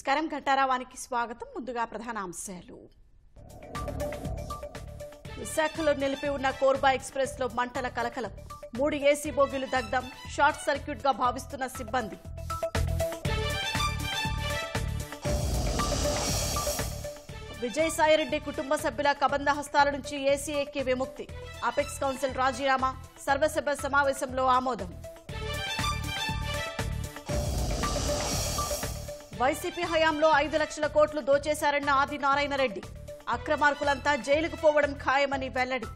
నమస్కారం ఘంటారావానికి స్వాగతం ముందుగా ప్రధాన అంశాలు విశాఖలో నిలిపి ఉన్న కోర్బా ఎక్స్ప్రెస్ లో మంటల కలకలం మూడు ఏసీ బోగీలు దగ్ధం షార్ట్ సర్క్యూట్ గా భావిస్తున్న సిబ్బంది విజయసాయిరెడ్డి కుటుంబ సభ్యుల కబంధ హస్తాల నుంచి ఏసీఏకి విముక్తి అపెక్స్ కౌన్సిల్ రాజీనామా సర్వసభ్య సమావేశంలో ఆమోదం వైసీపీ హయాంలో ఐదు లక్షల కోట్లు దోచేశారన్న ఆది నారాయణ రెడ్డి అక్రమార్కులంతా జైలుకు పోవడం ఖాయమని వెల్లడి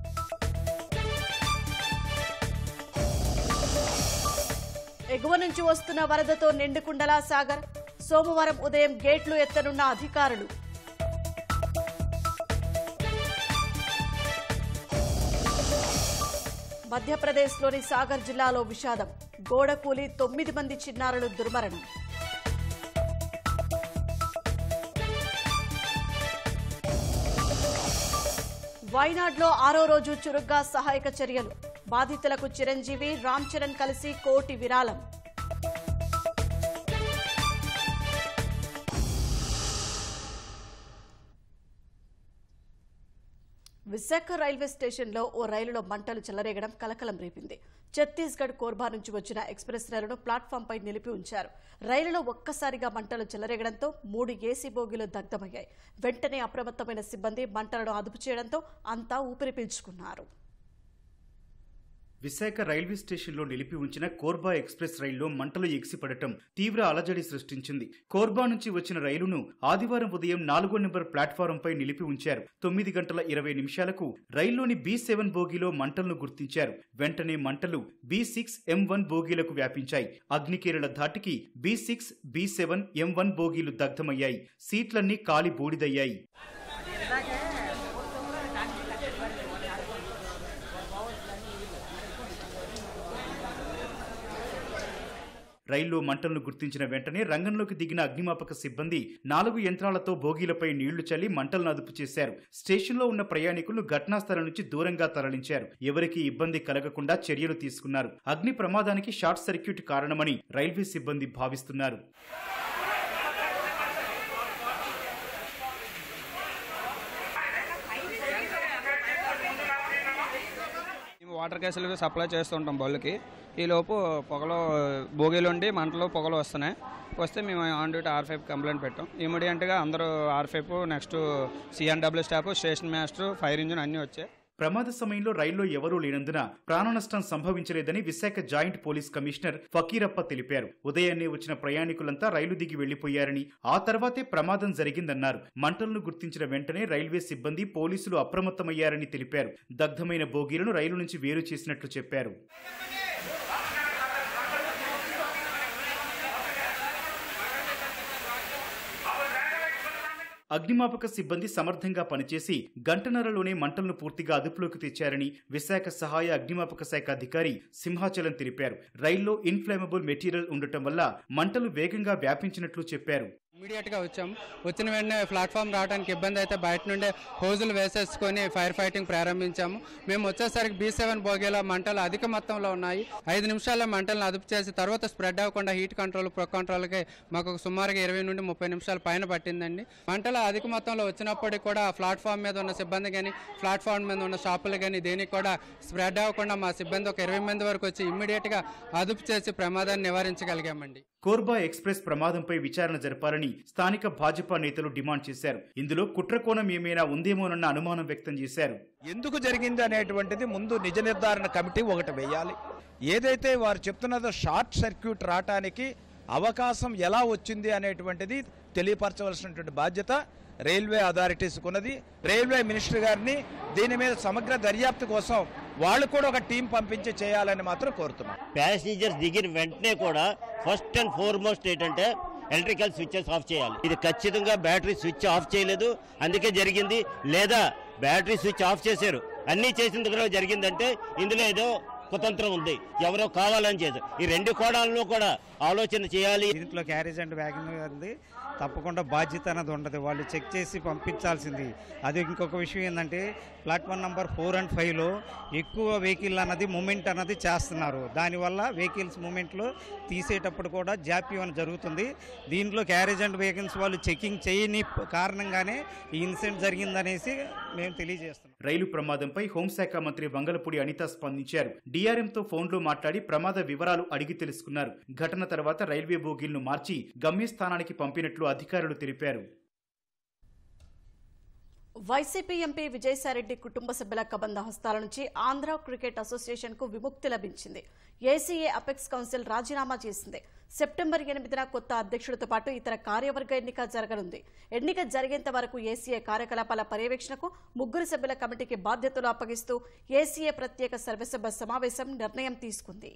ఎగువ నుంచి వస్తున్న వరదతో నిండుకుండలా సాగర్ సోమవారం ఉదయం గేట్లు ఎత్తనున్న అధికారులు మధ్యప్రదేశ్లోని సాగర్ జిల్లాలో విషాదం గోడ కూలి తొమ్మిది మంది చిన్నారులు దుర్మరణం వైనాడ్లో ఆరో రోజు చురుగ్గా సహాయక చర్యలు బాధితులకు చిరంజీవి రామ్ చరణ్ కలిసి కోటి విరాళం విశాఖ రైల్వే స్టేషన్లో ఓ రైలులో మంటలు చెలరేగడం కలకలం రేపింది ఛత్తీస్గఢ్ కోర్బా నుంచి వచ్చిన ఎక్స్ప్రెస్ రైలును ప్లాట్ఫామ్పై నిలిపి ఉంచారు రైలులో ఒక్కసారిగా మంటలు చెలరేగడంతో మూడు ఏసీ బోగీలు దగ్ధమయ్యాయి వెంటనే అప్రమత్తమైన సిబ్బంది మంటలను అదుపు చేయడంతో అంతా ఊపిరి పీల్చుకున్నారు విశాఖ రైల్వే స్టేషన్లో నిలిపి ఉంచిన కోర్బా ఎక్స్ప్రెస్ రైల్లో మంటలు ఎగిసిపడటం తీవ్ర అలజడి సృష్టించింది కోర్బా నుంచి వచ్చిన రైలును ఆదివారం ఉదయం నాలుగో నెంబర్ ప్లాట్ఫారంపై నిలిపి ఉంచారు తొమ్మిది గంటల ఇరవై నిమిషాలకు రైల్లోని బి సెవెన్ బోగీలో మంటలను గుర్తించారు వెంటనే మంటలు బి సిక్స్ ఎం వన్ బోగీలకు వ్యాపించాయి అగ్నికేరుల ధాటికి B six B seven M one బోగీలు దగ్ధమయ్యాయి సీట్లన్నీ కాలి బూడిదయ్యాయి రైల్లో మంటలను గుర్తించిన వెంటనే రంగంలోకి దిగిన అగ్నిమాపక సిబ్బంది నాలుగు యంత్రాలతో బోగీలపై నీళ్లు చల్లి మంటలను అదుపు చేశారు స్టేషన్లో ఉన్న ప్రయాణికులు ఘటనా స్థలం నుంచి దూరంగా తరలించారు ఎవరికీ ఇబ్బంది కలగకుండా చర్యలు తీసుకున్నారు అగ్ని ప్రమాదానికి షార్ట్ సర్క్యూట్ కారణమని రైల్వే సిబ్బంది భావిస్తున్నారు మేము వాటర్ గ్యాసులు సప్లై చేస్తుంటాం బళ్ళకి ఈలోపు పొగలు భోగిలు ఉండి మంటలు పొగలు వస్తున్నాయి వస్తే మేము on duty R five complaint పెట్టాం ఇమీడియట్గా అందరూ R five next CNW staff station master fire engine అన్నీ వచ్చాయి ప్రమాద సమయంలో రైల్లో ఎవరూ లేనందున ప్రాణ నష్టం సంభవించలేదని Visakha joint police commissioner Fakirappa తెలిపారు ఉదయాన్నే వచ్చిన ప్రయాణికులంతా రైలు దిగి వెళ్లిపోయారని ఆ తర్వాతే ప్రమాదం జరిగిందన్నారు మంటలను గుర్తించిన వెంటనే రైల్వే సిబ్బంది పోలీసులు అప్రమత్తమయ్యారని తెలిపారు దగ్ధమైన బోగీలను రైలు నుంచి వేరు చేసినట్లు చెప్పారు అగ్నిమాపక సిబ్బంది సమర్థంగా పనిచేసి గంటన్నరలోనే మంటలను పూర్తిగా అదుపులోకి తెచ్చారని విశాఖ సహాయ అగ్నిమాపక శాఖ అధికారి సింహాచలం తెలిపారు రైల్లో ఇన్ఫ్లేమబుల్ మెటీరియల్ ఉండటం వల్ల మంటలు వేగంగా వ్యాపించినట్లు చెప్పారు ఇమీడియట్గా వచ్చాం వచ్చిన వెంటనే ప్లాట్ఫామ్ రావడానికి ఇబ్బంది అయితే బయట నుండే హోజులు వేసేసుకొని ఫైర్ ఫైటింగ్ ప్రారంభించాము మేము వచ్చేసరికి బీ సెవెన్ బోగేలో మంటలు అధిక మొత్తంలో ఉన్నాయి ఐదు నిమిషాల్లో మంటలను అదుపు చేసి తర్వాత స్ప్రెడ్ అవ్వకుండా హీట్ కంట్రోల్ ప్రొ కంట్రోల్కి మాకు సుమారుగా ఇరవై నుండి ముప్పై నిమిషాల పైన పట్టిందండి మంటలు అధిక మొత్తంలో వచ్చినప్పటికీ కూడా ప్లాట్ఫామ్ మీద ఉన్న సిబ్బంది కానీ ప్లాట్ఫామ్ మీద ఉన్న షాపులు కానీ దేనికి కూడా స్ప్రెడ్ అవ్వకుండా మా సిబ్బంది ఒక ఇరవై మంది వరకు వచ్చి ఇమ్మీడియట్గా అదుపు చేసి ప్రమాదాన్ని నివారించగలిగామండి కోర్బా ఎక్స్ప్రెస్ ప్రమాదంపై విచారణ జరపాలని స్థానిక భాజపా నేతలు డిమాండ్ చేశారు ఇందులో కుట్రకోణం ఏమైనా ఉందేమోనన్న అనుమానం వ్యక్తం చేశారు ఎందుకు జరిగింది అనేటువంటిది ముందు నిజ నిర్ధారణ కమిటీ ఒకటి వేయాలి ఏదైతే వారు చెప్తున్నదో షార్ట్ సర్క్యూట్ రావటానికి అవకాశం ఎలా వచ్చింది అనేటువంటిది తెలియపరచవలసినటువంటి బాధ్యత రైల్వే అథారిటీస్కి ఉన్నది రైల్వే మినిస్టర్ గారిని దీని మీద సమగ్ర దర్యాప్తు కోసం వాళ్ళు కూడా ఒక టీం పంపించి చేయాలని మాత్రం కోరుతున్నాం ప్యాసింజర్స్ దిగిన వెంటనే కూడా ఫస్ట్ అండ్ ఫార్మోస్ట్ ఏంటంటే ఎలక్ట్రికల్ స్విచ్చెస్ ఆఫ్ చేయాలి ఇది ఖచ్చితంగా బ్యాటరీ స్విచ్ ఆఫ్ చేయలేదు అందుకే జరిగింది లేదా బ్యాటరీ స్విచ్ ఆఫ్ చేశారు అన్నీ చేసిన దగ్గర జరిగిందంటే ఇందులో ఏదో కుతంత్రం ఉంది ఎవరో కావాలని చేసి ఈ రెండు కోణాలను కూడా ఆలోచన చేయాలి దీంట్లో క్యారేజ్ అండ్ వ్యాగన్ ఉంది తప్పకుండా బాధ్యత అనేది ఉండదు వాళ్ళు చెక్ చేసి పంపించాల్సింది అది ఇంకొక విషయం ఏంటంటే ప్లాట్ఫామ్ నెంబర్ ఫోర్ అండ్ ఫైవ్లో ఎక్కువ వెహికల్ అన్నది మూమెంట్ అన్నది చేస్తున్నారు దానివల్ల వెహికల్స్ మూమెంట్లో తీసేటప్పుడు కూడా జాప్యం అని జరుగుతుంది దీంట్లో క్యారేజ్ అండ్ వెహికల్స్ వాళ్ళు చెకింగ్ చేయని కారణంగానే ఈ ఇన్సిడెంట్ జరిగిందనేసి మేము తెలియజేస్తున్నాం రైలు ప్రమాదంపై హోంశాఖ మంత్రి వంగలపూడి అనిత స్పందించారు డీఆర్ఎంతో ఫోన్లో మాట్లాడి ప్రమాద వివరాలు అడిగి తెలుసుకున్నారు ఘటన తర్వాత రైల్వే బోగీలను మార్చి గమ్యస్థానానికి పంపినట్లు అధికారులు తెలిపారు వైసీపీ ఎంపీ విజయసాయిరెడ్డి కుటుంబ సభ్యుల కబంధ హస్తాల నుంచి ఆంధ్ర క్రికెట్ అసోసియేషన్ కు విముక్తి లభించింది ఏసీఏ అపెక్స్ కౌన్సిల్ రాజీనామా చేసింది సెప్టెంబర్ ఎనిమిదిన కొత్త అధ్యక్షుడితో పాటు ఇతర కార్యవర్గ ఎన్నిక జరగనుంది ఎన్నిక జరిగేంత వరకు ఏసీఏ కార్యకలాపాల పర్యవేక్షణకు ముగ్గురు సభ్యుల కమిటీకి బాధ్యతలు అప్పగిస్తూ ఏసీఏ ప్రత్యేక సర్వసభ సమావేశం నిర్ణయం తీసుకుంది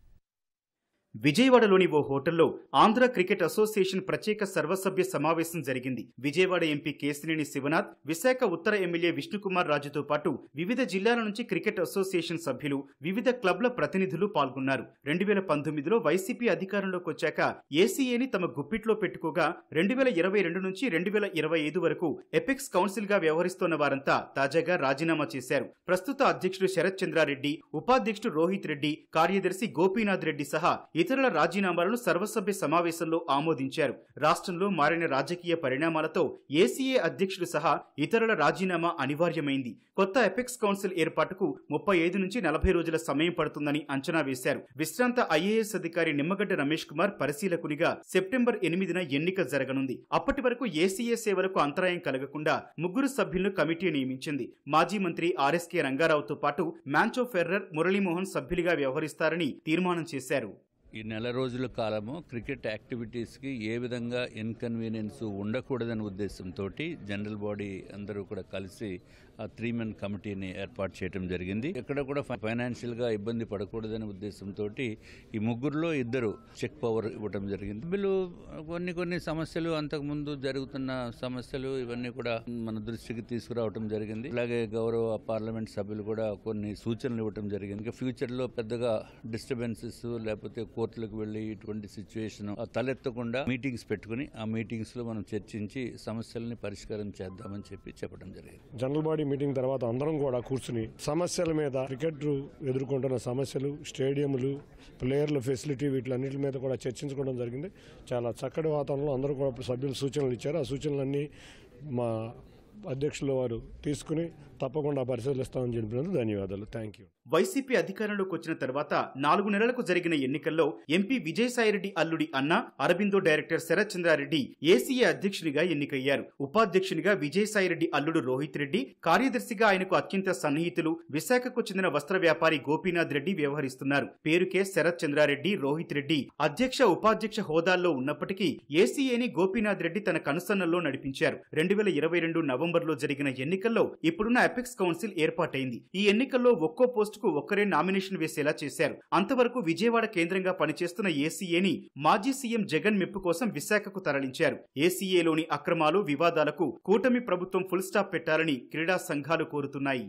విజయవాడలోని ఓ హోటల్లో ఆంధ్ర క్రికెట్ అసోసియేషన్ ప్రత్యేక సర్వసభ్య సమావేశం జరిగింది విజయవాడ ఎంపీ కేసినేని శివనాథ్ విశాఖ ఉత్తర ఎమ్మెల్యే విష్ణుకుమార్ రాజుతో పాటు వివిధ జిల్లాల నుంచి క్రికెట్ అసోసియేషన్ సభ్యులు వివిధ క్లబ్ల ప్రతినిధులు పాల్గొన్నారు రెండు వేల పంతొమ్మిదిలో వైసీపీ అధికారంలోకి వచ్చాక ఏసీఏని తమ గుప్పిట్లో పెట్టుకోగా రెండు వేల ఇరవై రెండు నుంచి రెండు వేల ఇరవై ఐదు వరకు ఎపెక్స్ కౌన్సిల్ గా వ్యవహరిస్తోన్న వారంతా తాజాగా రాజీనామా చేశారు ప్రస్తుత అధ్యక్షుడు శరత్ చంద్రారెడ్డి ఉపాధ్యక్షుడు రోహిత్ రెడ్డి కార్యదర్శి గోపీనాథ్ రెడ్డి సహా ఇతరుల రాజీనామాలను సర్వసభ్య సమావేశంలో ఆమోదించారు రాష్ట్రంలో మారిన రాజకీయ పరిణామాలతో ఏసీఏ అధ్యక్షుడు సహా ఇతరుల రాజీనామా అనివార్యమైంది కొత్త ఎపెక్స్ కౌన్సిల్ ఏర్పాటుకు ముప్పై ఐదు నుంచి నలభై రోజుల సమయం పడుతుందని అంచనా వేశారు విశ్రాంత ఐఏఎస్ అధికారి నిమ్మగడ్డ రమేష్ కుమార్ పరిశీలకునిగా సెప్టెంబర్ ఎనిమిదిన ఎన్నిక జరగనుంది అప్పటి వరకు ఏసీఏ సేవలకు అంతరాయం కలగకుండా ముగ్గురు సభ్యులను కమిటీ నియమించింది మాజీ మంత్రి ఆర్ఎస్కే రంగారావుతో పాటు మ్యాంచో ఫెర్రర్ మురళీమోహన్ సభ్యులుగా వ్యవహరిస్తారని తీర్మానం చేశారు ఈ నెల రోజుల కాలము క్రికెట్ యాక్టివిటీస్కి ఏ విధంగా ఇన్కన్వీనియన్స్ ఉండకూడదనే ఉద్దేశంతో జనరల్ బాడీ అందరూ కూడా కలిసి ఆ త్రీ మెన్ కమిటీని ఏర్పాటు చేయడం జరిగింది ఎక్కడ కూడా ఫైనాన్షియల్గా ఇబ్బంది పడకూడదనే ఉద్దేశంతో ఈ ముగ్గురులో ఇద్దరు చెక్ పవర్ ఇవ్వడం జరిగింది సభ్యులు కొన్ని కొన్ని సమస్యలు అంతకుముందు జరుగుతున్న సమస్యలు ఇవన్నీ కూడా మన దృష్టికి తీసుకురావడం జరిగింది అలాగే గౌరవ పార్లమెంట్ సభ్యులు కూడా కొన్ని సూచనలు ఇవ్వడం జరిగింది ఇంకా ఫ్యూచర్లో పెద్దగా డిస్టర్బెన్సెస్ లేకపోతే కోర్టులకు వెళ్ళి ఇటువంటి సిచ్యువేషన్ తలెత్తకుండా మీటింగ్స్ పెట్టుకుని ఆ మీటింగ్స్ లో మనం చర్చించి సమస్యల్ని పరిష్కారం చేద్దామని చెప్పి చెప్పడం జరిగింది జనరల్ బాడీ మీటింగ్ తర్వాత అందరం కూడా కూర్చుని సమస్యల మీద క్రికెట్ ఎదుర్కొంటున్న సమస్యలు స్టేడియంలు ప్లేయర్ల ఫెసిలిటీ వీటిలన్నిటి మీద కూడా చర్చించుకోవడం జరిగింది చాలా చక్కటి వాతావరణంలో అందరూ కూడా సభ్యులు సూచనలు ఇచ్చారు ఆ సూచనలన్నీ మా అధ్యక్షుల వారు తీసుకుని తప్పకుండా పరిశీలిస్తామని చెప్పినందుకు ధన్యవాదాలు థ్యాంక్ యూ వైసీపీ అధికారంలోకి వచ్చిన తర్వాత నాలుగు నెలలకు జరిగిన ఎన్నికల్లో ఎంపీ విజయసాయిరెడ్డి అల్లుడి అన్న అరబిందో డైరెక్టర్ శరత్ చంద్రారెడ్డి ఏసీఏ అధ్యక్షునిగా ఎన్నికయ్యారు ఉపాధ్యక్షునిగా విజయసాయిరెడ్డి అల్లుడు రోహిత్ రెడ్డి కార్యదర్శిగా ఆయనకు అత్యంత సన్నిహితులు విశాఖకు చెందిన వస్త్ర వ్యాపారి గోపీనాథ్ రెడ్డి వ్యవహరిస్తున్నారు పేరుకే శరత్ చంద్రారెడ్డి రోహిత్ రెడ్డి అధ్యక్ష ఉపాధ్యక్ష హోదాల్లో ఉన్నప్పటికీ ఏసీఏని గోపీనాథ్ రెడ్డి తన కనుసన్నల్లో నడిపించారు రెండు వేల ఇరవై రెండు నవంబర్లో జరిగిన ఎన్నికల్లో ఇప్పుడున్న అపెక్స్ కౌన్సిల్ ఏర్పాటైంది ఈ ఎన్నికల్లో ఒక్కో పోస్టుకు ఒక్కరే నామినేషన్ వేసేలా చేశారు అంతవరకు విజయవాడ కేంద్రంగా పనిచేస్తున్న ఏసీఏని మాజీ సీఎం జగన్ మెప్పు కోసం విశాఖకు తరలించారు ఏసీఏలోని అక్రమాలు వివాదాలకు కూటమి ప్రభుత్వం ఫుల్ స్టాప్ పెట్టాలని క్రీడా సంఘాలు కోరుతున్నాయి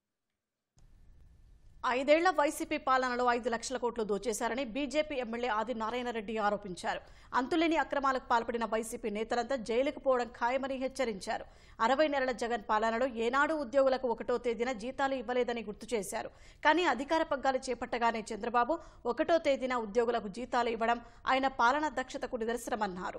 ఐదేళ్ల వైసీపీ పాలనలో ఐదు లక్షల కోట్లు దోచేశారని బీజేపీ ఎమ్మెల్యే ఆది నారాయణరెడ్డి ఆరోపించారు అంతులేని అక్రమాలకు పాల్పడిన వైసీపీ నేతలంతా జైలుకు పోవడం ఖాయమని హెచ్చరించారు అరవై నెలల జగన్ పాలనలో ఏనాడు ఉద్యోగులకు ఒకటో తేదీన జీతాలు ఇవ్వలేదని గుర్తు చేశారు కానీ అధికార పగ్గాలు చేపట్టగానే చంద్రబాబు ఒకటో తేదీన ఉద్యోగులకు జీతాలు ఇవ్వడం ఆయన పాలన దక్షతకు నిదర్శనమన్నారు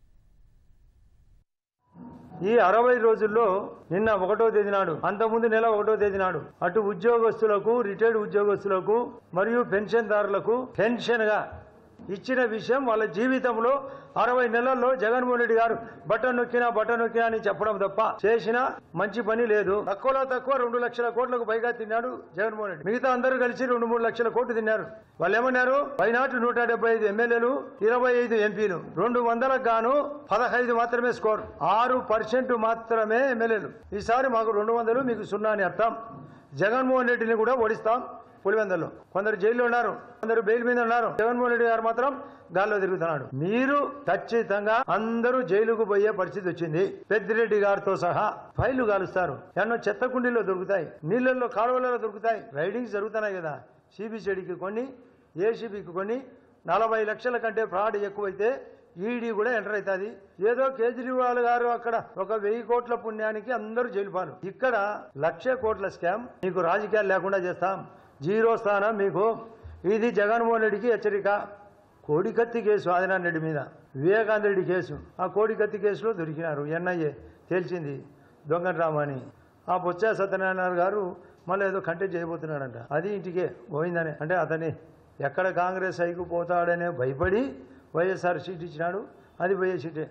ఈ అరవై రోజుల్లో నిన్న ఒకటో తేదీ నాడు అంతకుముందు నెల ఒకటో తేదీ నాడు అటు ఉద్యోగస్తులకు రిటైర్డ్ ఉద్యోగస్తులకు మరియు పెన్షన్దారులకు పెన్షన్ గా ఇచ్చిన విషయం వాళ్ళ జీవితంలో అరవై నెలల్లో జగన్మోహన్ రెడ్డి గారు బటన్ నొక్కినా బటన్ నొక్కినా అని చెప్పడం తప్ప చేసిన మంచి పని లేదు తక్కువలో తక్కువ రెండు లక్షల కోట్లకు పైగా తిన్నాడు జగన్మోహన్ రెడ్డి మిగతా అందరూ కలిసి రెండు మూడు లక్షల కోట్లు తిన్నారు వాళ్ళు ఏమన్నారు పైనాటి నూట డెబ్బై ఐదు ఎమ్మెల్యేలు ఇరవై ఐదు ఎంపీలు రెండు వందలకు గాను పదహైదు మాత్రమే స్కోర్ ఆరు పర్సెంట్ మాత్రమే ఎమ్మెల్యేలు ఈసారి మాకు రెండు వందలు మీకు సున్నా అని అర్థం జగన్మోహన్ రెడ్డిని కూడా ఓడిస్తాం పులివెందల్లో కొందరు జైల్లో ఉన్నారు కొందరు బెయిల్ మీద ఉన్నారు జగన్మోహన్ రెడ్డి గారు మాత్రం గాల్లో తిరుగుతున్నాడు మీరు ఖచ్చితంగా అందరూ జైలుకు పోయే పరిస్థితి వచ్చింది పెద్దిరెడ్డి గారితో సహా ఫైళ్లు కాలుస్తారు ఎన్నో చెత్త కుండీల్లో దొరుకుతాయి నీళ్ళల్లో కాలువలలో దొరుకుతాయి రైడింగ్స్ జరుగుతున్నాయి కదా సిబిసిడికి కొన్ని ఏసీబీకి కొన్ని నలభై లక్షల కంటే ఫ్రాడ్ ఎక్కువైతే ఈడీ కూడా ఎంటర్ అవుతుంది ఏదో కేజ్రీవాల్ గారు అక్కడ ఒక వెయ్యి కోట్ల పుణ్యానికి అందరూ జైలుపాలు ఇక్కడ లక్ష కోట్ల స్కామ్ మీకు రాజకీయాలు లేకుండా చేస్తాం జీరో స్థానం మీకు ఇది జగన్మోహన్ రెడ్డికి హెచ్చరిక కోడికత్తి కేసు ఆదినారాయణ రెడ్డి మీద వివేకానంద రెడ్డి కేసు ఆ కోడికత్తి కేసులో దొరికినారు ఎన్ఐఏ తేల్చింది దొంగ రామని ఆ బొత్స సత్యనారాయణ గారు మళ్ళీ ఏదో కంటెక్ట్ చేయబోతున్నాడంట అది ఇంటికే పోయిందని అంటే అతని ఎక్కడ కాంగ్రెస్ హైకు పోతాడనే భయపడి వైఎస్ఆర్ సీట్ ఇచ్చినాడు అది పోయే సీటే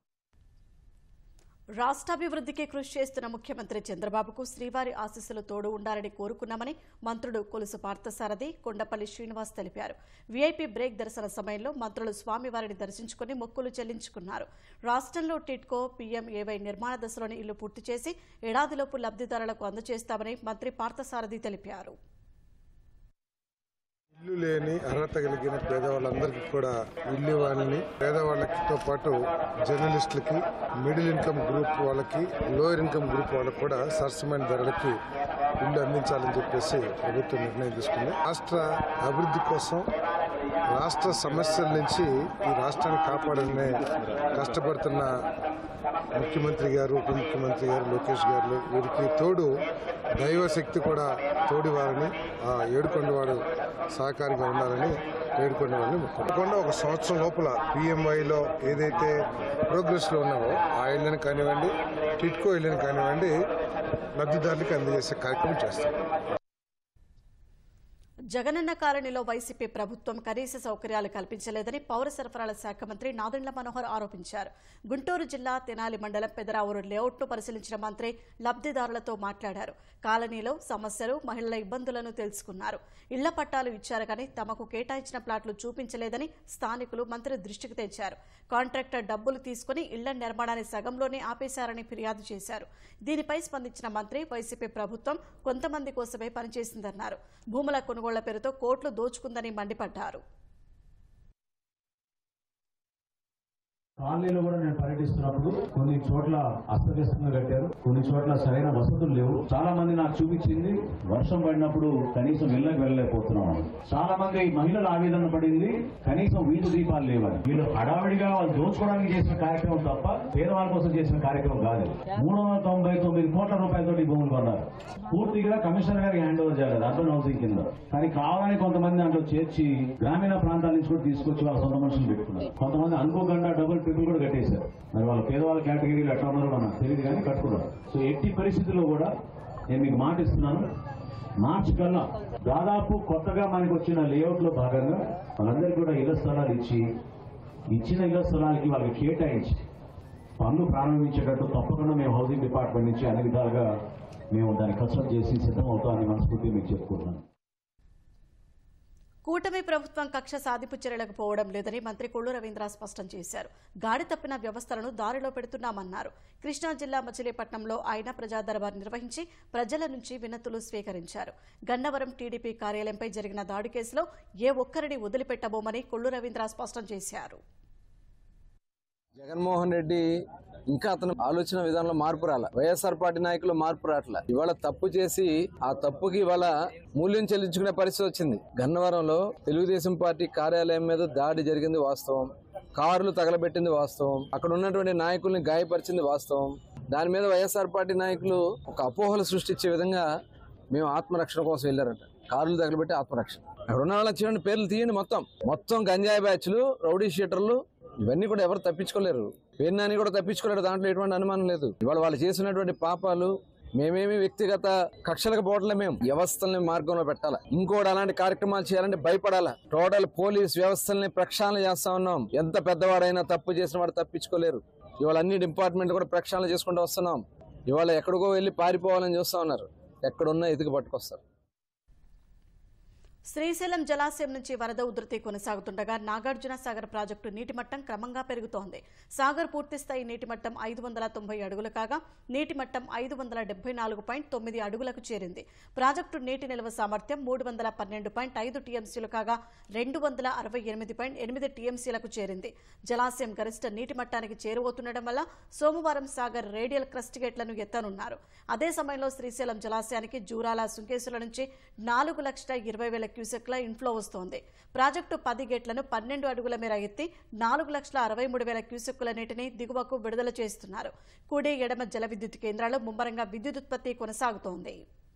రాష్ట్రాభివృద్ధికి కృషి చేస్తున్న ముఖ్యమంత్రి చంద్రబాబుకు శ్రీవారి ఆశీస్సులు తోడు ఉండాలని కోరుకున్నామని మంత్రుడు కొలుసు పార్థసారథి కొండపల్లి శ్రీనివాస్ తెలిపారు వీఐపీ బ్రేక్ దర్శన సమయంలో మంత్రులు స్వామివారిని దర్శించుకుని మొక్కులు చెల్లించుకున్నారు రాష్ట్రంలో టిట్కో పీఎంఏవై నిర్మాణ దశలోని ఇల్లు పూర్తి చేసి ఏడాదిలోపు లబ్ధిదారులకు అందజేస్తామని మంత్రి పార్థసారథి తెలిపారు ఇల్లు లేని అర్హత కలిగిన పేదవాళ్ళందరికీ కూడా ఇల్లు ఇవ్వాలని పేదవాళ్ళతో పాటు జర్నలిస్టులకి మిడిల్ ఇన్కమ్ గ్రూప్ వాళ్ళకి లోయర్ ఇన్కమ్ గ్రూప్ వాళ్ళకి కూడా సరసమైన ధరలకి ఇల్లు అందించాలని చెప్పేసి ప్రభుత్వం నిర్ణయం తీసుకుంది రాష్ట్ర అభివృద్ధి కోసం రాష్ట్ర సమస్యల నుంచి ఈ రాష్ట్రాన్ని కాపాడాలనే కష్టపడుతున్న ముఖ్యమంత్రి గారు ఉప ముఖ్యమంత్రి గారు లోకేష్ గారు వీరికి తోడు దైవశక్తి కూడా తోడివారని ఆ ఏడుకొండవాడు సహకారిగా ఉండాలని ఏడుకొండవాడిని మొక్కుకుండా ఒక సంవత్సరం లోపల పిఎంఐలో ఏదైతే ప్రోగ్రెస్లో ఉన్నావో ఆ ఇళ్ళని కానివ్వండి టిట్కో ఇళ్ళని కానివ్వండి లబ్ధిదారులకి అందజేసే కార్యక్రమం చేస్తాం జగనన్న కాలనీలో వైసీపీ ప్రభుత్వం కనీస సౌకర్యాలు కల్పించలేదని పౌర సరఫరాల శాఖ మంత్రి నాదెండ్ల మనోహర్ ఆరోపించారు గుంటూరు జిల్లా తెనాలి మండలం పెదరావూరు లేఅవుట్ను పరిశీలించిన మంత్రి లబ్ధిదారులతో మాట్లాడారు కాలనీలో సమస్యలు మహిళల ఇబ్బందులను తెలుసుకున్నారు ఇళ్ల పట్టాలు ఇచ్చారు కానీ తమకు కేటాయించిన ప్లాట్లు చూపించలేదని స్థానికులు మంత్రి దృష్టికి తెచ్చారు కాంట్రాక్టర్ డబ్బులు తీసుకుని ఇళ్ల నిర్మాణాన్ని సగంలోనే ఆపేశారని ఫిర్యాదు చేశారు దీనిపై స్పందించిన మంత్రి వైసీపీ ప్రభుత్వం కొంతమంది కోసమే పనిచేసిందన్నారు భూముల కొనుగోళ్ల పేరుతో కోట్లు దోచుకుందని మండిపడ్డారు కాలనీలో కూడా నేను పర్యటిస్తున్నప్పుడు కొన్ని చోట్ల అస్తవ్యస్తంగా కట్టారు కొన్ని చోట్ల సరైన వసతులు లేవు చాలా మంది నాకు చూపించింది వర్షం పడినప్పుడు కనీసం ఇళ్ళకి వెళ్ళలేకపోతున్నాం అని. చాలా మంది మహిళలు ఆవేదన పడింది కనీసం వీధి దీపాలు లేవని వీళ్ళు హడావిడిగా వాళ్ళు దోచుకోవడానికి చేసిన కార్యక్రమం తప్ప పేదవాళ్ళ కోసం చేసిన కార్యక్రమం కాదు మూడు వందల తొంభై తొమ్మిది కోట్ల రూపాయలతో ఈ భూములు కొన్నారు పూర్తిగా కమిషనర్ గారికి హ్యాండ్ ఓవర్ చేయాలి అర్బన్ హౌసింగ్ కింద కానీ కావాలని కొంతమంది దాంట్లో చేర్చి గ్రామీణ ప్రాంతాల నుంచి కూడా తీసుకొచ్చి వాళ్ళ సొంత మనుషులు పెట్టుకున్నారు కొంతమంది అనుకోకుండా డబుల్ ట్రిపుల్ కూడా కట్టేశారు మరి వాళ్ళ పేదవాళ్ళ కేటగిరీలు ఎట్లా ఉన్నారో మనకు తెలియదు కానీ కట్టుకున్నారు సో ఎట్టి పరిస్థితుల్లో కూడా నేను మీకు మాట ఇస్తున్నాను మార్చి కల్లా దాదాపు కొత్తగా మనకి వచ్చిన లేఅవుట్ లో భాగంగా వాళ్ళందరికీ కూడా ఇళ్ల స్థలాలు ఇచ్చి ఇచ్చిన ఇళ్ల స్థలాలకి వాళ్ళకి కేటాయించి పనులు ప్రారంభించేటట్టు తప్పకుండా మేము హౌసింగ్ డిపార్ట్మెంట్ నుంచి అన్ని విధాలుగా మేము దాన్ని కన్సల్ట్ చేసి సిద్ధం అవుతామని మనస్ఫూర్తి మీకు చెప్పుకుంటున్నాను కూటమి ప్రభుత్వం కక్ష సాధింపు చర్యలకు పోవడం లేదని మంత్రి కొల్లు రవీంద్ర స్పష్టం చేశారు గాడి తప్పిన వ్యవస్థలను దారిలో పెడుతున్నామన్నారు కృష్ణా జిల్లా మచిలీపట్నంలో ఆయన ప్రజా దర్బార్ నిర్వహించి ప్రజల నుంచి వినతులు స్వీకరించారు గన్నవరం టీడీపీ కార్యాలయంపై జరిగిన దాడి కేసులో ఏ ఒక్కరిని వదిలిపెట్టబోమని కొల్లు రవీంద్ర స్పష్టం చేశారు జగన్మోహన్ రెడ్డి ఇంకా అతని ఆలోచన విధానంలో మార్పు రాల వైఎస్ఆర్ పార్టీ నాయకులు మార్పు రావట్ల ఇవాళ తప్పు చేసి ఆ తప్పుకి ఇవాళ మూల్యం చెల్లించుకునే పరిస్థితి వచ్చింది గన్నవరంలో తెలుగుదేశం పార్టీ కార్యాలయం మీద దాడి జరిగింది వాస్తవం కార్లు తగలబెట్టింది వాస్తవం అక్కడ ఉన్నటువంటి నాయకుల్ని గాయపరిచింది వాస్తవం దాని మీద వైఎస్ఆర్ పార్టీ నాయకులు ఒక అపోహలు సృష్టించే విధంగా మేము ఆత్మరక్షణ కోసం వెళ్ళారంట కార్లు తగలబెట్టి ఆత్మరక్షణ అక్కడ ఉన్న వాళ్ళకి చూడండి పేర్లు తీయండి మొత్తం మొత్తం గంజాయి బ్యాచ్లు రౌడీ షీటర్లు ఇవన్నీ కూడా ఎవరు తప్పించుకోలేరు పేరునాని కూడా తప్పించుకోలేరు దాంట్లో ఎటువంటి అనుమానం లేదు ఇవాళ వాళ్ళు చేసినటువంటి పాపాలు మేమేమి వ్యక్తిగత కక్షలకు పోవట్లే మేము వ్యవస్థల్ని మార్గంలో పెట్టాలా ఇంకోటి అలాంటి కార్యక్రమాలు చేయాలంటే భయపడాలా టోటల్ పోలీస్ వ్యవస్థల్ని ప్రక్షాళన చేస్తా ఉన్నాం ఎంత పెద్దవాడైనా తప్పు చేసిన వాడు తప్పించుకోలేరు ఇవాళ అన్ని డిపార్ట్మెంట్ కూడా ప్రక్షాళన చేసుకుంటూ వస్తున్నాం ఇవాళ ఎక్కడికో వెళ్ళి పారిపోవాలని చూస్తా ఉన్నారు ఎక్కడున్నా ఎదుగు పట్టుకొస్తారు శ్రీశైలం జలాశయం నుంచి వరద ఉధృతి కొనసాగుతుండగా నాగార్జున సాగర్ ప్రాజెక్టు నీటి మట్టం క్రమంగా పెరుగుతోంది సాగర్ పూర్తిస్థాయి నీటి మట్టం ఐదు వందల తొంభై అడుగులు కాగా నీటి మట్టం ఐదు వందల డెబ్బై నాలుగు పాయింట్ తొమ్మిది అడుగులకు చేరింది ప్రాజెక్టు నీటి నిల్వ సామర్థ్యం మూడు వందల పన్నెండు పాయింట్ ఐదు టీఎంసీలు కాగా రెండు వందల అరవై ఎనిమిది పాయింట్ ఎనిమిది టీఎంసీలకు చేరింది జలాశయం గరిష్ట నీటి మట్టానికి చేరువవుతుండటం వల్ల సోమవారం సాగర్ రేడియల్ క్రస్ట్ గేట్లను ఎత్తనున్నారు అదే సమయంలో శ్రీశైలం జలాశయానికి జూరాల సుంకేసుల నుంచి నాలుగు లక్షల ఇరవై వేల క్యూసెక్ల ఇన్ఫ్లో వస్తోంది ప్రాజెక్టు పది గేట్లను పన్నెండు అడుగుల మేర ఎత్తి నాలుగు లక్షల అరవై మూడు వేల క్యూసెక్కుల నీటిని దిగువకు విడుదల చేస్తున్నారు కుడి ఎడమ జల విద్యుత్ కేంద్రాలు ముమ్మరంగా విద్యుత్ ఉత్పత్తి కొనసాగుతోంది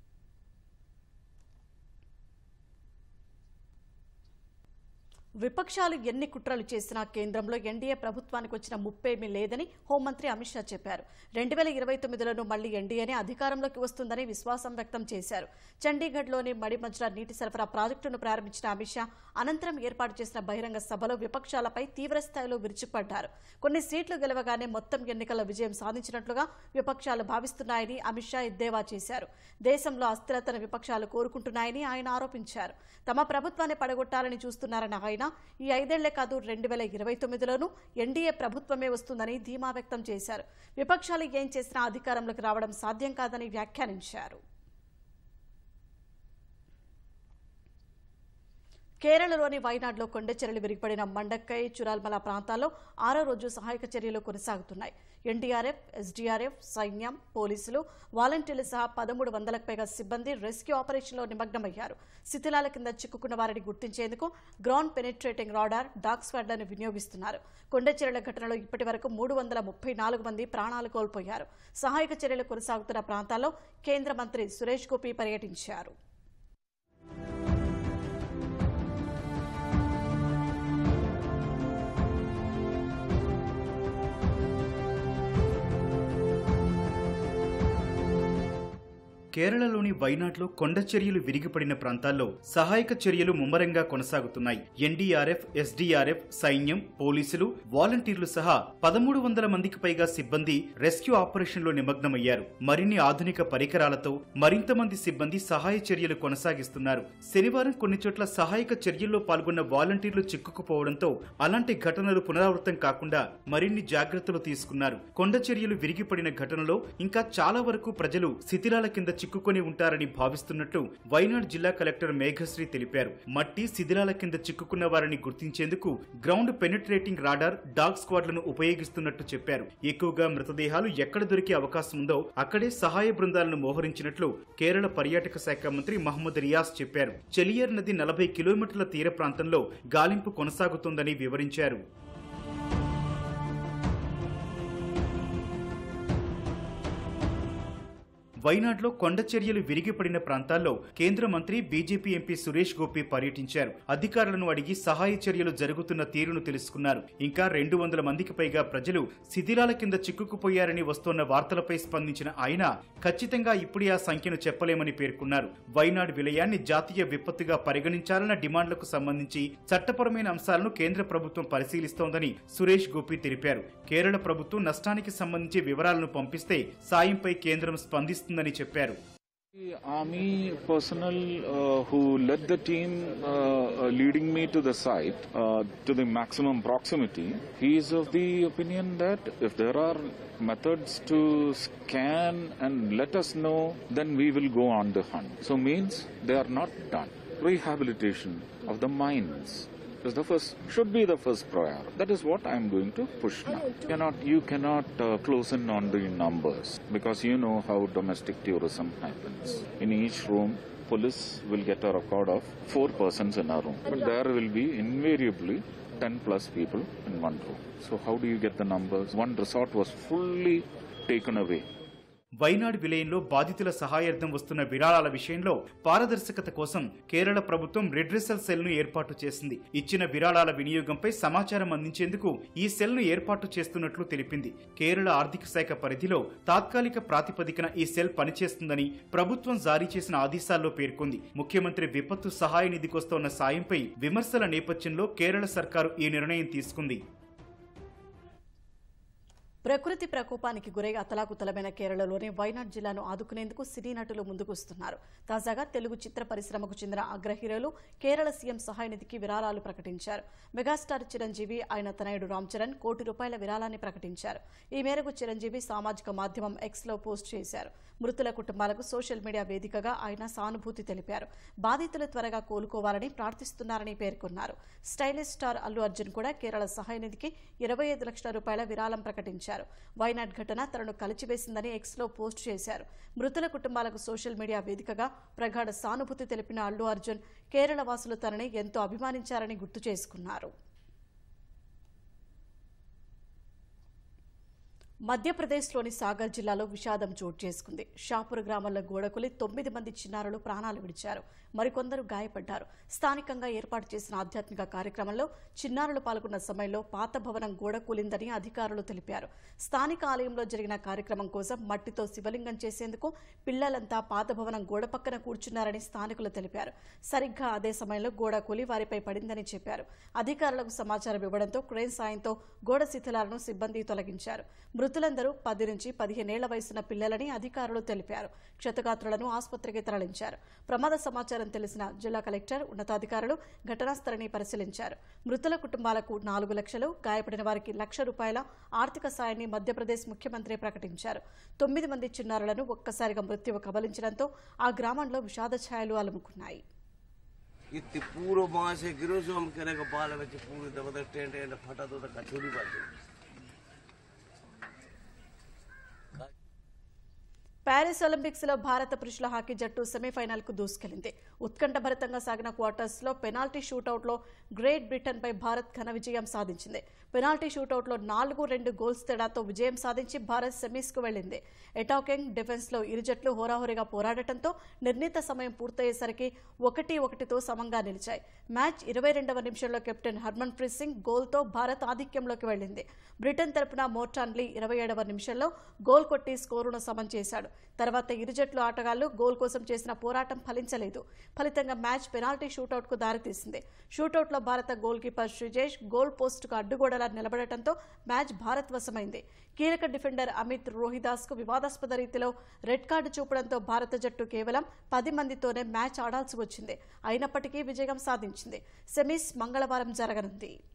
విపక్షాలు ఎన్ని కుట్రలు చేసినా కేంద్రంలో ఎన్డీఏ ప్రభుత్వానికి వచ్చిన ముప్పేమీ లేదని హోంమంత్రి అమిత్ షా చెప్పారు రెండు వేల ఇరవై తొమ్మిదిలోనూ మళ్లీ ఎన్డీఏనే అధికారంలోకి వస్తుందని విశ్వాసం వ్యక్తం చేశారు చండీగఢ్లోని మడిమజ్రా నీటి సరఫరా ప్రాజెక్టును ప్రారంభించిన అమిత్ షా అనంతరం ఏర్పాటు చేసిన బహిరంగ సభలో విపక్షాలపై తీవ్రస్థాయిలో విరుచుకుపడ్డారు కొన్ని సీట్లు గెలవగానే మొత్తం ఎన్నికల్లో విజయం సాధించినట్లుగా విపక్షాలు భావిస్తున్నాయని అమిత్ షా ఎద్దేవా చేశారు దేశంలో అస్థిరతను విపక్షాలు కోరుకుంటున్నాయని ఆయన ఆరోపించారు తమ ప్రభుత్వాన్ని పడగొట్టాలని చూస్తున్నారన్న ఆయన ఈ ఐదేళ్లే కాదు రెండు వేల ఇరవై తొమ్మిదిలోనూ ఎన్డీఏ ప్రభుత్వమే వస్తుందని ధీమా వ్యక్తం చేశారు విపక్షాలు ఏం చేసినా అధికారంలోకి రావడం సాధ్యం కాదని వ్యాఖ్యానించారు కేరళలోని వైనాడ్లో కొండచెరలు విరిగిపడిన మండక్కై చురాల్మల ప్రాంతాల్లో ఆరో రోజు సహాయక చర్యలు కొనసాగుతున్నాయి ఎన్డీఆర్ఎఫ్ ఎస్డీఆర్ఎఫ్ సైన్యం పోలీసులు వాలంటీర్లు సహా పదమూడు వందలకు పైగా సిబ్బంది రెస్క్యూ ఆపరేషన్లో నిమగ్నమయ్యారు శిథిలాల కింద చిక్కుకున్న వారిని గుర్తించేందుకు గ్రౌండ్ పెనిట్రేటింగ్ రాడార్ డాగ్ స్క్వాడ్లను వినియోగిస్తున్నారు కొండచెరల ఘటనలో ఇప్పటి వరకు మూడు వందల ముప్పై నాలుగు మంది ప్రాణాలు కోల్పోయారు సహాయక చర్యలు కొనసాగుతున్న ప్రాంతాల్లో కేంద్ర మంత్రి సురేష్ గోపి పర్యటించారు కేరళలోని వైనాడ్లో కొండ చర్యలు విరిగిపడిన ప్రాంతాల్లో సహాయక చర్యలు ముమ్మరంగా కొనసాగుతున్నాయి ఎన్డీఆర్ఎఫ్ ఎస్డీఆర్ఎఫ్ సైన్యం పోలీసులు వాలంటీర్లు సహా పదమూడు వందల మందికి పైగా సిబ్బంది రెస్క్యూ ఆపరేషన్లో నిమగ్నమయ్యారు మరిన్ని ఆధునిక పరికరాలతో మరింత మంది సిబ్బంది సహాయ చర్యలు కొనసాగిస్తున్నారు శనివారం కొన్ని చోట్ల సహాయక చర్యల్లో పాల్గొన్న వాలంటీర్లు చిక్కుకుపోవడంతో అలాంటి ఘటనలు పునరావృతం కాకుండా మరిన్ని జాగ్రత్తలు తీసుకున్నారు కొండ చర్యలు విరిగిపడిన ఘటనలో ఇంకా చాలా వరకు ప్రజలు శిథిలాల కింద చిక్కుకొని ఉంటారని భావిస్తున్నట్లు వైనాడ్ జిల్లా కలెక్టర్ మేఘశ్రీ తెలిపారు మట్టి శిథిలాల కింద చిక్కుకున్న వారిని గుర్తించేందుకు గ్రౌండ్ పెనిట్రేటింగ్ రాడార్ డాగ్ స్క్వాడ్లను ఉపయోగిస్తున్నట్టు చెప్పారు ఎక్కువగా మృతదేహాలు ఎక్కడ దొరికే అవకాశం ఉందో అక్కడే సహాయ బృందాలను మోహరించినట్లు కేరళ పర్యాటక శాఖ మంత్రి మహమ్మద్ రియాజ్ చెప్పారు చెలియర్ నది నలభై కిలోమీటర్ల తీర ప్రాంతంలో గాలింపు కొనసాగుతోందని వివరించారు వైనాడ్లో కొండ చర్యలు విరిగిపడిన ప్రాంతాల్లో కేంద్ర మంత్రి బీజేపీ ఎంపీ సురేష్ గోపి పర్యటించారు అధికారులను అడిగి సహాయ చర్యలు జరుగుతున్న తీరును తెలుసుకున్నారు ఇంకా రెండు వందల మందికి పైగా ప్రజలు శిథిలాల కింద చిక్కుకుపోయారని వస్తోన్న వార్తలపై స్పందించిన ఆయన ఖచ్చితంగా ఇప్పుడే ఆ సంఖ్యను చెప్పలేమని పేర్కొన్నారు వైనాడ్ విలయాన్ని జాతీయ విపత్తుగా పరిగణించాలన్న డిమాండ్లకు సంబంధించి చట్టపరమైన అంశాలను కేంద్ర ప్రభుత్వం పరిశీలిస్తోందని సురేష్ గోపి తెలిపారు కేరళ ప్రభుత్వం నష్టానికి సంబంధించి వివరాలను పంపిస్తే సాయంపై కేంద్రం స్పందిస్తుందని చెప్పారు The army personnel uh, who led the team uh, uh, leading me to the site uh, to the maximum proximity, he is of the opinion that if there are methods to scan and let us know, then we will go on the hunt. So means they are not done. Rehabilitation of the mines is the first should be the first priority. That is what I am going to push now. You cannot you cannot uh, close in on the numbers because you know how domestic tourism happens. In each room, police will get a record of four persons in a room, but there will be invariably 10 plus people in one room. So how do you get the numbers? One resort was fully taken away. Wayanad విలయంలో బాధితుల సహాయార్థం వస్తున్న విరాళాల విషయంలో పారదర్శకత కోసం కేరళ ప్రభుత్వం redressal cell ను ఏర్పాటు చేసింది ఇచ్చిన విరాళాల వినియోగంపై సమాచారం అందించేందుకు ఈ సెల్ ను ఏర్పాటు చేస్తున్నట్లు తెలిపింది కేరళ ఆర్థిక శాఖ పరిధిలో తాత్కాలిక ప్రాతిపదికన ఈ సెల్ పనిచేస్తుందని ప్రభుత్వం జారీ చేసిన ఆదేశాల్లో పేర్కొంది ముఖ్యమంత్రి విపత్తు సహాయ నిధికొస్తోన్న సాయంపై విమర్శల నేపథ్యంలో కేరళ సర్కారు ఈ నిర్ణయం తీసుకుంది ప్రకృతి ప్రకోపానికి గురై అతలాకుతలమైన కేరళలోని వైనాడ్ జిల్లాను ఆదుకునేందుకు సినీ నటులు ముందుకొస్తున్నారు తాజాగా తెలుగు చిత్ర పరిశ్రమకు చెందిన అగ్ర హీరోలు కేరళ సీఎం సహాయ నిధికి విరాళాలు ప్రకటించారు మెగాస్టార్ చిరంజీవి ఆయన తనయుడు రామ్ చరణ్ కోటి రూపాయల విరాళాన్ని ప్రకటించారు ఈ మేరకు చిరంజీవి సామాజిక మాధ్యమం ఎక్స్ లో పోస్ట్ చేశారు మృతుల కుటుంబాలకు సోషల్ మీడియా వేదికగా ఆయన సానుభూతి తెలిపారు బాధితులు త్వరగా కోలుకోవాలని ప్రార్థిస్తున్నారని పేర్కొన్నారు స్టైలిష్ స్టార్ అల్లు అర్జున్ కూడా కేరళ సహాయ నిధికి ఇరవై ఐదు లక్షల రూపాయల విరాళం ప్రకటించారు వెల్లడించారు వైనాడ్ ఘటన తనను కలిచివేసిందని ఎక్స్లో పోస్ట్ చేశారు మృతుల కుటుంబాలకు సోషల్ మీడియా వేదికగా ప్రగాఢ సానుభూతి తెలిపిన అల్లు అర్జున్ కేరళ వాసులు తనని ఎంతో అభిమానించారని గుర్తు చేసుకున్నారు మధ్యప్రదేశ్లోని సాగర్ జిల్లాలో విషాదం చోటు చేసుకుంది షాపూర్ గ్రామంలో గోడకులి తొమ్మిది మంది చిన్నారులు ప్రాణాలు విడిచారు మరికొందరు గాయపడ్డారు స్థానికంగా ఏర్పాటు చేసిన ఆధ్యాత్మిక కార్యక్రమంలో చిన్నారులు పాల్గొన్న సమయంలో పాత భవనం గోడ కూలిందని అధికారులు తెలిపారు స్థానిక ఆలయంలో జరిగిన కార్యక్రమం కోసం మట్టితో శివలింగం చేసేందుకు పిల్లలంతా పాత భవనం గోడ పక్కన కూర్చున్నారని స్థానికులు తెలిపారు సరిగ్గా అదే సమయంలో గోడ కూలి వారిపై పడిందని చెప్పారు అధికారులకు సమాచారం ఇవ్వడంతో క్రేన్ సాయంతో గోడ శిథిలాలను సిబ్బంది తొలగించారు మృతులందరూ పది నుంచి పదిహేనేళ్ల వయసున్న పిల్లలని అధికారులు తెలిపారు క్షతగాత్రులను ఆసుపత్రికి తరలించారు ప్రమాద సమాచారం తెలిసిన జిల్లా కలెక్టర్ ఉన్నతాధికారులు ఘటనా స్థలిని పరిశీలించారు మృతుల కుటుంబాలకు నాలుగు లక్షలు గాయపడిన వారికి లక్ష రూపాయల ఆర్థిక సాయాన్ని మధ్యప్రదేశ్ ముఖ్యమంత్రి ప్రకటించారు తొమ్మిది మంది చిన్నారులను ఒక్కసారిగా మృత్యువు కబలించడంతో ఆ గ్రామంలో విషాద ఛాయలు అలుముకున్నాయి इतने पूरा वहां से गिरो जो हम कहने का बाल बच्चे पूरे जबरदस्त टेंट टेंट फटा तो कचौड़ी बात ప్యారిస్ ఒలింపిక్స్ లో భారత పురుషుల హాకీ జట్టు సెమీఫైనల్ కు దూసుకెళ్లింది ఉత్కంఠభరితంగా సాగిన క్వార్టర్స్ లో పెనాల్టీ షూటౌట్ లో గ్రేట్ బ్రిటన్ పై భారత్ ఘన విజయం సాధించింది పెనాల్టీ షూటౌట్ లో నాలుగు రెండు గోల్స్ తేడాతో విజయం సాధించి భారత్ సెమీస్ కు వెళ్లింది అటాకింగ్ డిఫెన్స్ లో ఇరు జట్లు హోరాహోరీగా పోరాడటంతో నిర్ణీత సమయం పూర్తయ్యేసరికి ఒకటి ఒకటితో సమంగా నిలిచాయి మ్యాచ్ ఇరవై రెండవ నిమిషంలో కెప్టెన్ హర్మన్ ప్రీత్ సింగ్ గోల్తో భారత్ ఆధిక్యంలోకి వెళ్లింది బ్రిటన్ తరపున మోర్టాన్లీ ఇరవై ఏడవ నిమిషంలో గోల్ కొట్టి స్కోరును సమం చేశాడు తర్వాత ఇరు జట్లు ఆటగాళ్లు గోల్ కోసం చేసిన పోరాటం ఫలించలేదు ఫలితంగా మ్యాచ్ పెనాల్టీ షూటౌట్ కు దారితీసింది షూటౌట్లో భారత goal keeper Sreejesh goal post కు అడ్డుగోడలా నిలబడటంతో మ్యాచ్ భారత్ వశమైంది కీలక డిఫెండర్ అమిత్ రోహిదాస్ కు వివాదాస్పద రీతిలో రెడ్ కార్డు చూపడంతో భారత జట్టు కేవలం పది మందితోనే మ్యాచ్ ఆడాల్సి వచ్చింది అయినప్పటికీ విజయం సాధించింది సెమీస్ మంగళవారం జరగనుంది